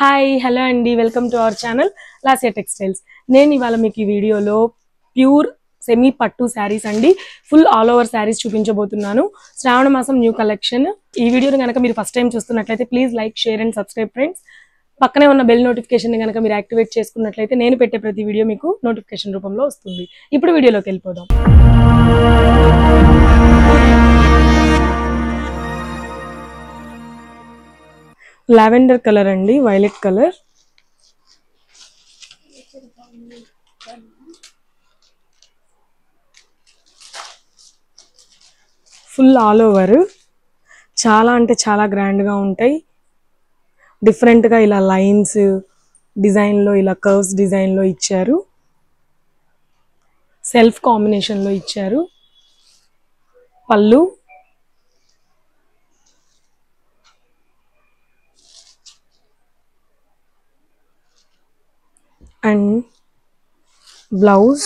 hi hello అండి welcome to our channel Lasya textiles నేను ఇవాళ మీకు ఈ వీడియోలో ప్యూర్ సెమీ పట్టు శారీస్ అండి ఫుల్ ఆల్ ఓవర్ శారీస్ చూపించబోతున్నాను శ్రావణ మాసం న్యూ కలెక్షన్ ఈ వీడియోని కనుక మీరు ఫస్ట్ టైం చూస్తున్నట్లయితే please like share and subscribe friends పక్కనే ఉన్న బెల్ నోటిఫికేషన్ కనుక మీరు యాక్టివేట్ చేసుకున్నట్లయితే నేను పెట్టే ప్రతి వీడియో మీకు నోటిఫికేషన్ రూపంలో వస్తుంది ఇప్పుడు వీడియోలోకి వెళ్ళిపోదాం లావెండర్ కలర్ అండి violet colour full all over చాలా అంటే చాలా గ్రాండ్గా ఉంటాయి డిఫరెంట్గా ఇలా లైన్స్ డిజైన్లో ఇలా కర్వ్స్ డిజైన్లో ఇచ్చారు సెల్ఫ్ కాంబినేషన్లో ఇచ్చారు పళ్ళు and blouse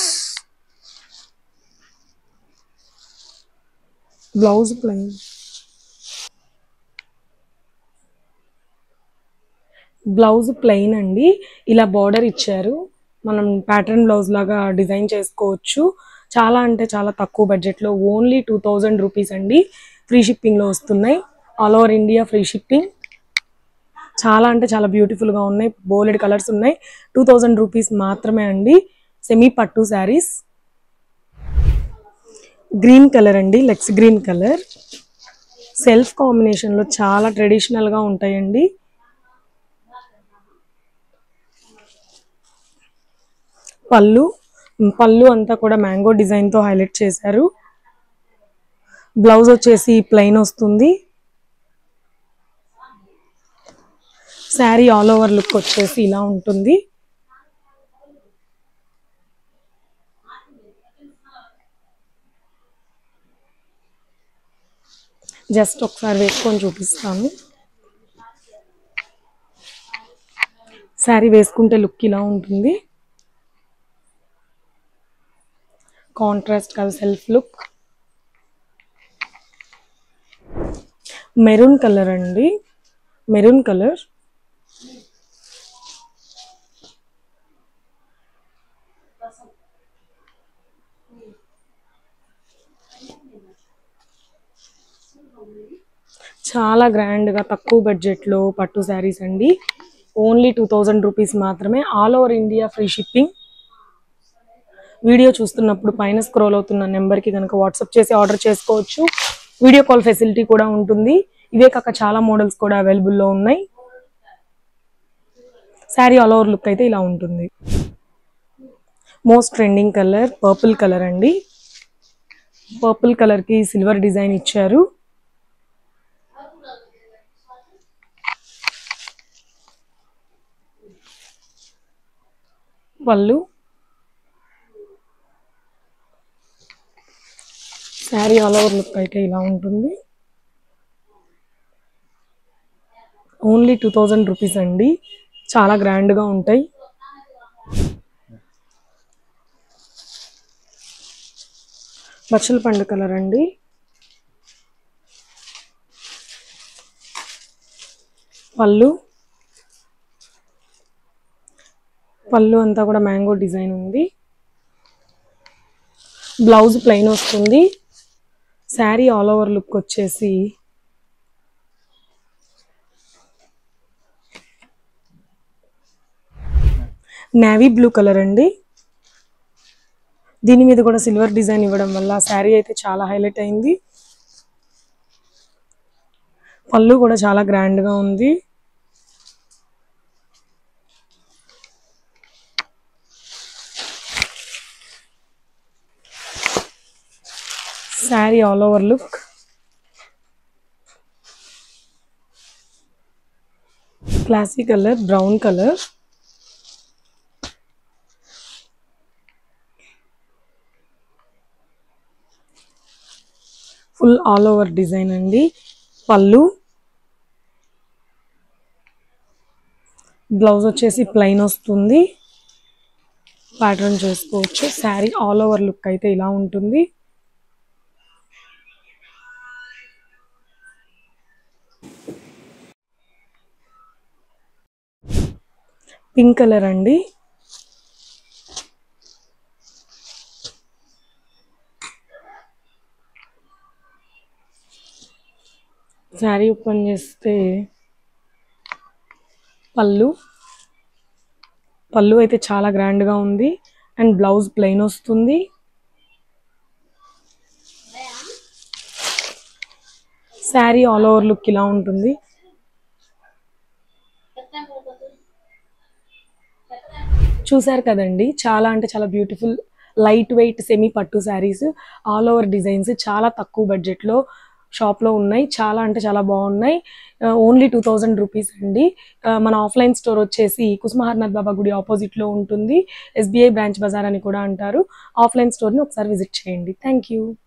blouse plain blouse plain అండి ఇలా బార్డర్ ఇచ్చారు మనం ప్యాటర్న్ బ్లౌజ్ లాగా డిజైన్ చేసుకోవచ్చు చాలా అంటే చాలా తక్కువ బడ్జెట్లో ఓన్లీ టూ థౌజండ్ రూపీస్ అండి ఫ్రీ షిప్పింగ్లో వస్తున్నాయి all over India free shipping చాలా అంటే చాలా బ్యూటిఫుల్గా ఉన్నాయి బోలెడ్ కలర్స్ ఉన్నాయి టూ థౌజండ్ రూపీస్ మాత్రమే అండి సెమీ పట్టు శారీస్ గ్రీన్ కలర్ అండి లెక్స్ గ్రీన్ కలర్ సెల్ఫ్ కాంబినేషన్లో చాలా ట్రెడిషనల్గా ఉంటాయండి పళ్ళు పళ్ళు అంతా కూడా మ్యాంగో డిజైన్తో హైలైట్ చేశారు బ్లౌజ్ వచ్చేసి ప్లెయిన్ వస్తుంది శారీ ఆల్ ఓవర్ లుక్ వచ్చేసి ఇలా ఉంటుంది జస్ట్ ఒకసారి వేసుకొని చూపిస్తాను శారీ వేసుకుంటే లుక్ ఇలా ఉంటుంది కాంట్రాస్ట్ కాదు సెల్ఫ్ లుక్ మెరూన్ కలర్ అండి మెరూన్ కలర్ చాలా గ్రాండ్గా తక్కువ బడ్జెట్లో పట్టు శారీస్ అండి ఓన్లీ టూ థౌజండ్ రూపీస్ మాత్రమే all over India free shipping video చూస్తున్నప్పుడు పైన స్క్రోల్ అవుతున్న నెంబర్కి కనుక వాట్సాప్ చేసి ఆర్డర్ చేసుకోవచ్చు వీడియో కాల్ ఫెసిలిటీ కూడా ఉంటుంది ఇవే కాక చాలా మోడల్స్ కూడా అవైలబుల్లో ఉన్నాయి శారీ ఆల్ ఓవర్ లుక్ అయితే ఇలా ఉంటుంది most trending colour purple colour అండి పర్పుల్ కలర్కి సిల్వర్ డిజైన్ ఇచ్చారు పళ్ళు శారీ ఆల్ ఓవర్ లుక్ అయితే ఇలా ఉంటుంది ఓన్లీ టూ థౌజండ్ రూపీస్ అండి చాలా గ్రాండ్గా ఉంటాయి బచ్చల పండు కలర్ అండి పళ్ళు పళ్ళు అంతా కూడా మ్యాంగో డిజైన్ ఉంది బ్లౌజ్ ప్లెయిన్ వస్తుంది శారీ ఆల్ ఓవర్ లుక్ వచ్చేసి నావీ బ్లూ కలర్ అండి దీని మీద కూడా సిల్వర్ డిజైన్ ఇవ్వడం వల్ల శారీ అయితే చాలా హైలైట్ అయింది పళ్ళు కూడా చాలా గ్రాండ్గా ఉంది sari all over look classy colour brown colour full all over design అండి పళ్ళు బ్లౌజ్ వచ్చేసి ప్లెయిన్ వస్తుంది ప్యాటర్న్ చేసుకోవచ్చు శారీ ఆల్ ఓవర్ లుక్ అయితే ఇలా ఉంటుంది పింక్ కలర్ అండి శారీ ఓపెన్ చేస్తే పళ్ళు పళ్ళు అయితే చాలా గ్రాండ్గా ఉంది అండ్ బ్లౌజ్ ప్లెయిన్ వస్తుంది శారీ ఆల్ ఓవర్ లుక్ ఇలా ఉంటుంది చూసారు కదండి చాలా అంటే చాలా బ్యూటిఫుల్ లైట్ వెయిట్ సెమీ పట్టు శారీస్ ఆల్ ఓవర్ డిజైన్స్ చాలా తక్కువ బడ్జెట్లో షాప్లో ఉన్నాయి చాలా అంటే చాలా బాగున్నాయి ఓన్లీ టూ థౌజండ్ రూపీస్ అండి ఆ, మన ఆఫ్లైన్ స్టోర్ వచ్చేసి కుసుమహర్నాథ్ బాబా గుడి ఆపోజిట్లో ఉంటుంది ఎస్బీఐ బ్రాంచ్ బజార్ అని కూడా అంటారు ఆఫ్లైన్ స్టోర్ని ఒకసారి విజిట్ చేయండి థ్యాంక్ యూ